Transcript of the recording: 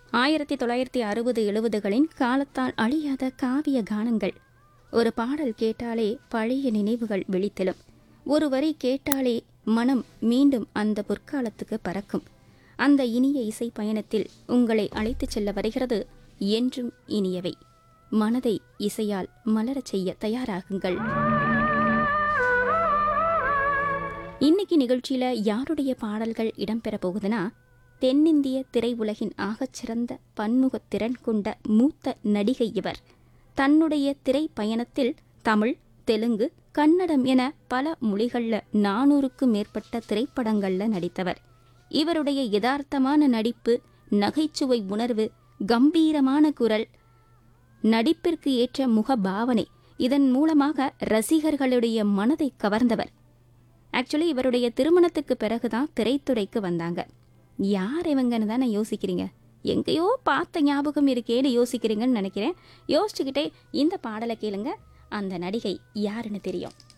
ஆயிரத்தி தொள்ளாயிரத்தி அறுபது எழுபதுகளின் காலத்தால் அழியாத காவிய கானங்கள் ஒரு பாடல் கேட்டாலே பழைய நினைவுகள் விழித்தெழும் ஒரு வரி கேட்டாலே மனம் மீண்டும் அந்த பொற்காலத்துக்கு பறக்கும் அந்த இனிய இசை பயணத்தில் உங்களை அழைத்துச் செல்ல வருகிறது என்றும் இனியவை மனதை இசையால் மலரச் செய்ய தயாராகுங்கள் இன்னைக்கு நிகழ்ச்சியில யாருடைய பாடல்கள் இடம்பெற போகுதுன்னா தென்னிந்திய திரையுலகின் ஆகச்சிறந்த பன்முக திறன் கொண்ட மூத்த நடிகை இவர் தன்னுடைய திரை பயணத்தில் தமிழ் தெலுங்கு கன்னடம் என பல மொழிகள்ல நானூறுக்கும் மேற்பட்ட திரைப்படங்கள்ல நடித்தவர் இவருடைய யதார்த்தமான நடிப்பு நகைச்சுவை உணர்வு கம்பீரமான குரல் நடிப்பிற்கு ஏற்ற முக பாவனை இதன் மூலமாக ரசிகர்களுடைய மனதை கவர்ந்தவர் ஆக்சுவலி இவருடைய திருமணத்துக்கு பிறகுதான் திரைத்துறைக்கு வந்தாங்க யார் இவங்கன்னு தானே யோசிக்கிறீங்க எங்கேயோ பார்த்த ஞாபகம் இருக்கேன்னு யோசிக்கிறீங்கன்னு நினைக்கிறேன் யோசிச்சுக்கிட்டே இந்த பாடலை கேளுங்க அந்த நடிகை யாருன்னு தெரியும்